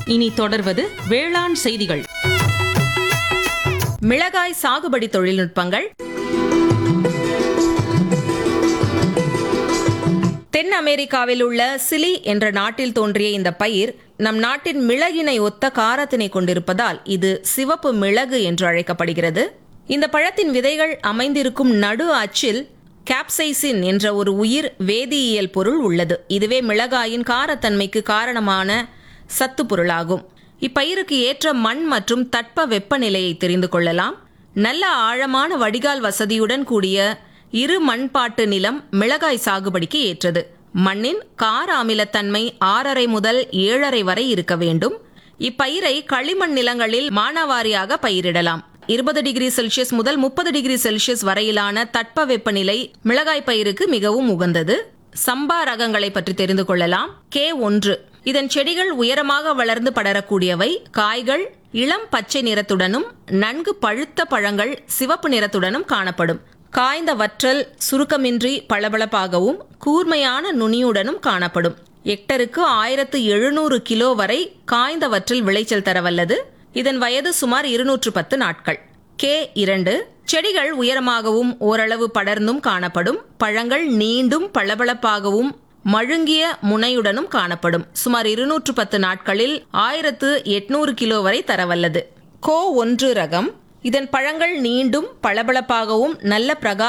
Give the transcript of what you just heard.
இனி தொடர்வது வேளாண் செய்திகள் மிளகாய் சாகுபடி தொழில்நுட்பங்கள் தென் அமெரிக்காவில் உள்ள சிலி என்ற நாட்டில் தோன்றிய இந்த பயிர் நம் நாட்டின் மிளகினை ஒத்த காரத்தினை கொண்டிருப்பதால் இது சிவப்பு மிளகு என்று அழைக்கப்படுகிறது இந்த பழத்தின் விதைகள் அமைந்திருக்கும் நடு அச்சில் கேப்சைசின் என்ற ஒரு உயிர் வேதியியல் பொருள் உள்ளது இதுவே மிளகாயின் காரத்தன்மைக்கு காரணமான சத்து பொருளாகும் இப்பயிருக்கு ஏற்ற மண் மற்றும் தட்ப வெப்பநிலையை தெரிந்து கொள்ளலாம் நல்ல ஆழமான வடிகால் வசதியுடன் கூடிய இரு மண்பாட்டு நிலம் மிளகாய் சாகுபடிக்கு ஏற்றது மண்ணின் கார அமிலத்தன்மை ஆறரை முதல் ஏழரை வரை இருக்க வேண்டும் இப்பயிரை களிமண் நிலங்களில் மானாவாரியாக பயிரிடலாம் இருபது டிகிரி செல்சியஸ் முதல் முப்பது டிகிரி செல்சியஸ் வரையிலான தட்ப வெப்பநிலை மிளகாய் பயிருக்கு மிகவும் உகந்தது சம்பா ரகங்களை பற்றி தெரிந்து கொள்ளலாம் கே ஒன்று இதன் செடிகள் உயரமாக வளர்ந்து படரக்கூடியவை காய்கள் இளம் பச்சை நிறத்துடனும் நன்கு பழுத்த பழங்கள் சிவப்பு நிறத்துடனும் காணப்படும் காய்ந்த வற்றல் சுருக்கமின்றி பளபளப்பாகவும் கூர்மையான நுனியுடனும் காணப்படும் ஹெக்டருக்கு ஆயிரத்து எழுநூறு கிலோ வரை காய்ந்த வற்றல் விளைச்சல் தரவல்லது இதன் வயது சுமார் இருநூற்று பத்து நாட்கள் கே இரண்டு செடிகள் உயரமாகவும் ஓரளவு படர்ந்தும் காணப்படும் பழங்கள் நீண்டும் பளபளப்பாகவும் மழுங்கிய முனையுடனும் காணப்படும் சுமார் இருநூற்று பத்து நாட்களில் ஆயிரத்து எட்நூறு கிலோ வரை தரவல்லது கோ ஒன்று ரகம் இதன் பழங்கள் நீண்டும் பளபளப்பாகவும் நல்ல பிரகா